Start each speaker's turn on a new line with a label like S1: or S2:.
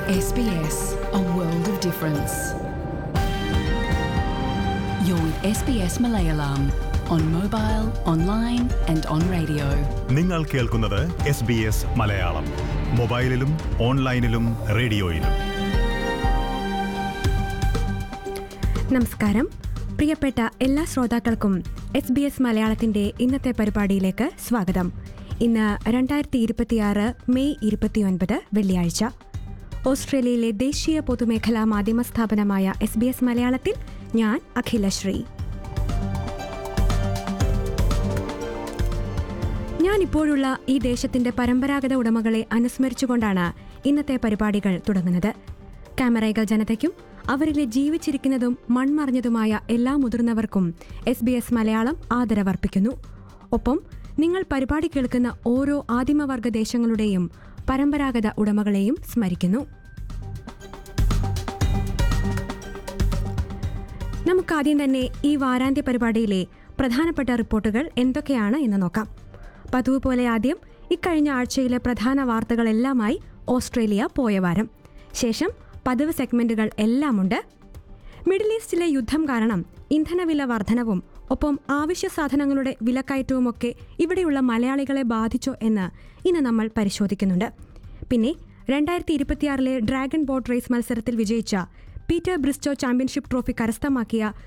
S1: SBS, a world of difference. You're with SBS Malayalam on mobile, online, and on radio.
S2: നിങ്ങൾ കേൾക്കുന്നത് S B S Malayalam മൊബൈലിലും ഓൺലൈനിലും റേഡിയോയിലും
S3: നമസ്കാരം പ്രിയപ്പെട്ട എല്ലാ ശ്രോതാക്കൾക്കും എസ് ബി എസ് മലയാളത്തിന്റെ ഇന്നത്തെ പരിപാടിയിലേക്ക് സ്വാഗതം ഇന്ന് രണ്ടായിരത്തി ഇരുപത്തിയാറ് മെയ് ഇരുപത്തിയൊൻപത് വെള്ളിയാഴ്ച ഓസ്ട്രേലിയയിലെ ദേശീയ പൊതുമേഖലാ മാധ്യമ സ്ഥാപനമായ എസ് ബി എസ് മലയാളത്തിൽ ഞാൻ അഖിലശ്രീ ഞാൻ ഇപ്പോഴുള്ള ഈ ദേശത്തിന്റെ പരമ്പരാഗത ഉടമകളെ അനുസ്മരിച്ചുകൊണ്ടാണ് ഇന്നത്തെ പരിപാടികൾ തുടങ്ങുന്നത് ക്യാമറകൾ ജനതയ്ക്കും അവരിലെ ജീവിച്ചിരിക്കുന്നതും മൺമറഞ്ഞതുമായ എല്ലാ മുതിർന്നവർക്കും എസ് ബി എസ് മലയാളം ആദരവർപ്പിക്കുന്നു ഒപ്പം നിങ്ങൾ പരിപാടി കേൾക്കുന്ന ഓരോ ആദിമവർഗ ദേശങ്ങളുടെയും പരമ്പരാഗത ഉടമകളെയും സ്മരിക്കുന്നു നമുക്കാദ്യം തന്നെ ഈ വാരാന്ത്യ പരിപാടിയിലെ പ്രധാനപ്പെട്ട റിപ്പോർട്ടുകൾ എന്തൊക്കെയാണ് എന്ന് നോക്കാം പതിവ് പോലെ ആദ്യം ഇക്കഴിഞ്ഞ ആഴ്ചയിലെ പ്രധാന വാർത്തകളെല്ലാമായി ഓസ്ട്രേലിയ പോയ വാരം ശേഷം പതിവ് സെഗ്മെന്റുകൾ എല്ലാമുണ്ട് മിഡിൽ ഈസ്റ്റിലെ യുദ്ധം കാരണം ഇന്ധനവില വർധനവും ഒപ്പം ആവശ്യ സാധനങ്ങളുടെ വിലക്കയറ്റവുമൊക്കെ ഇവിടെയുള്ള മലയാളികളെ ബാധിച്ചോ എന്ന് ഇന്ന് നമ്മൾ പരിശോധിക്കുന്നുണ്ട് പിന്നെ രണ്ടായിരത്തി ഇരുപത്തിയാറിലെ ഡ്രാഗൺ ബോട്ട് റേസ് മത്സരത്തിൽ വിജയിച്ച പീറ്റർ ബ്രിസ്റ്റോ ചാമ്പ്യൻഷിപ്പ് ട്രോഫി കരസ്ഥമാക്കിയ